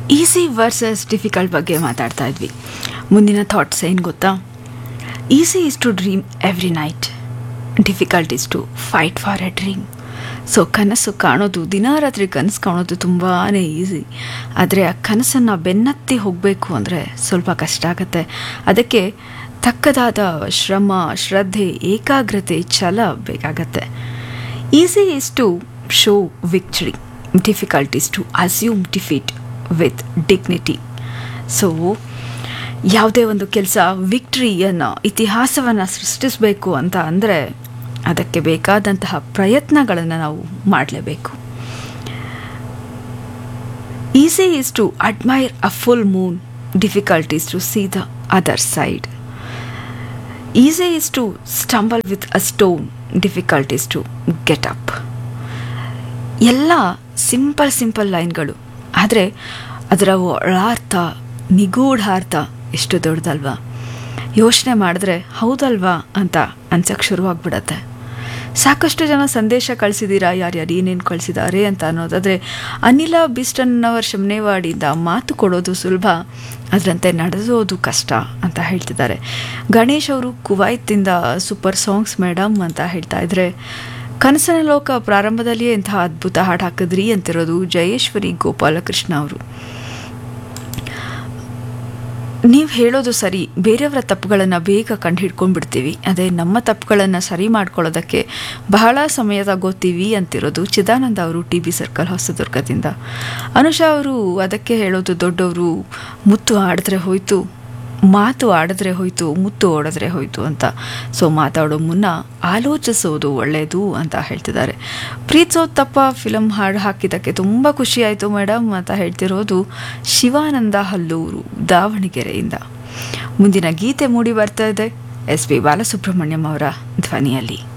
easy versus difficult ಬಗ್ಗೆ ಮಾತಾಡ್ತಾ ಇದ್ವಿ ಮುಂದಿನ ಥಾಟ್ಸ್ ಏನು ಗೊತ್ತಾ easy is to dream every night difficult is to fight for a dream so ಕನಸು ಕಾಣೋದು ದಿನ ರಾತ್ರಿ ಕನಸು ಕಾಣೋದು ತುಂಬಾ ಈಸಿ ಆದರೆ ಆ ಕನಸನ್ನು ಬೆನ್ನತ್ತಿ ಹೋಗಬೇಕು ಅಂದರೆ ಸ್ವಲ್ಪ ಕಷ್ಟ ಆಗುತ್ತೆ ಅದಕ್ಕೆ ತಕ್ಕದಾದ ಶ್ರಮ ಶ್ರದ್ಧೆ ಏಕಾಗ್ರತೆ ಛಲ ಬೇಕಾಗತ್ತೆ easy is to show victory difficult is to assume defeat with dignity so ಯಾವುದೇ ಒಂದು ಕೆಲಸ ವಿಕ್ಟ್ರಿಯನ್ನು ಇತಿಹಾಸವನ್ನು ಸೃಷ್ಟಿಸಬೇಕು ಅಂತ ಅಂದರೆ ಅದಕ್ಕೆ ಬೇಕಾದಂತಹ ಪ್ರಯತ್ನಗಳನ್ನು ನಾವು ಮಾಡಲೇಬೇಕು easy is to admire a full moon difficult is to see the other side easy is to stumble with a stone difficult is to get up ಎಲ್ಲ ಸಿಂಪಲ್ ಸಿಂಪಲ್ ಲೈನ್ಗಳು ಆದರೆ ಅದರ ಒಳಾರ್ಥ ನಿಗೂಢಾರ್ಥ ಎಷ್ಟು ದೊಡ್ಡದಲ್ವಾ ಯೋಚನೆ ಮಾಡಿದ್ರೆ ಹೌದಲ್ವಾ ಅಂತ ಅನ್ಸಕ್ಕೆ ಶುರುವಾಗ್ಬಿಡತ್ತೆ ಸಾಕಷ್ಟು ಜನ ಸಂದೇಶ ಕಳಿಸಿದ್ದೀರಾ ಯಾರ್ಯಾರು ಏನೇನು ಕಳಿಸಿದ್ದಾರೆ ಅಂತ ಅನ್ನೋದಾದರೆ ಅನಿಲ ಬಿಸ್ಟನ್ನವರ್ ಶಮನೇವಾಡಿಯಿಂದ ಮಾತು ಕೊಡೋದು ಸುಲಭ ಅದರಂತೆ ನಡೆಸೋದು ಕಷ್ಟ ಅಂತ ಹೇಳ್ತಿದ್ದಾರೆ ಗಣೇಶ್ ಅವರು ಕುವೈತಿಂದ ಸೂಪರ್ ಸಾಂಗ್ಸ್ ಮೇಡಮ್ ಅಂತ ಹೇಳ್ತಾ ಇದ್ರೆ ಕನಸಿನ ಲೋಕ ಪ್ರಾರಂಭದಲ್ಲಿಯೇ ಇಂತಹ ಅದ್ಭುತ ಹಾಡು ಹಾಕಿದ್ರಿ ಅಂತಿರೋದು ಜಯೇಶ್ವರಿ ಗೋಪಾಲಕೃಷ್ಣ ಅವರು ನೀವು ಹೇಳೋದು ಸರಿ ಬೇರೆಯವರ ತಪ್ಪುಗಳನ್ನು ಬೇಗ ಕಂಡು ಹಿಡ್ಕೊಂಡ್ಬಿಡ್ತೀವಿ ಅದೇ ನಮ್ಮ ತಪ್ಪುಗಳನ್ನು ಸರಿ ಮಾಡ್ಕೊಳ್ಳೋದಕ್ಕೆ ಬಹಳ ಸಮಯ ತಗೋತೀವಿ ಅಂತಿರೋದು ಚಿದಾನಂದ ಅವರು ಟಿ ಬಿ ಸರ್ಕಲ್ ಹೊಸದುರ್ಗದಿಂದ ಅನುಷಾ ಅವರು ಅದಕ್ಕೆ ಹೇಳೋದು ದೊಡ್ಡವರು ಮುತ್ತು ಆಡಿದ್ರೆ ಹೋಯ್ತು ಮಾತು ಆಡಿದ್ರೆ ಹೋಯ್ತು ಮುತ್ತು ಓಡಿದ್ರೆ ಹೋಯ್ತು ಅಂತ ಸೊ ಮಾತಾಡೋ ಮುನ್ನ ಆಲೋಚಿಸೋದು ಒಳ್ಳೆಯದು ಅಂತ ಹೇಳ್ತಿದ್ದಾರೆ ಪ್ರೀತ್ಸೋದ್ ತಪ್ಪ ಫಿಲಮ್ ಹಾಡು ಹಾಕಿದ್ದಕ್ಕೆ ತುಂಬ ಖುಷಿ ಆಯಿತು ಮೇಡಮ್ ಅಂತ ಹೇಳ್ತಿರೋದು ಶಿವಾನಂದ ಹಲ್ಲೂರು ದಾವಣಗೆರೆಯಿಂದ ಮುಂದಿನ ಗೀತೆ ಮೂಡಿ ಬರ್ತಾ ಇದೆ ಎಸ್ ಪಿ ಬಾಲಸುಬ್ರಹ್ಮಣ್ಯಂ ಅವರ ಧ್ವನಿಯಲ್ಲಿ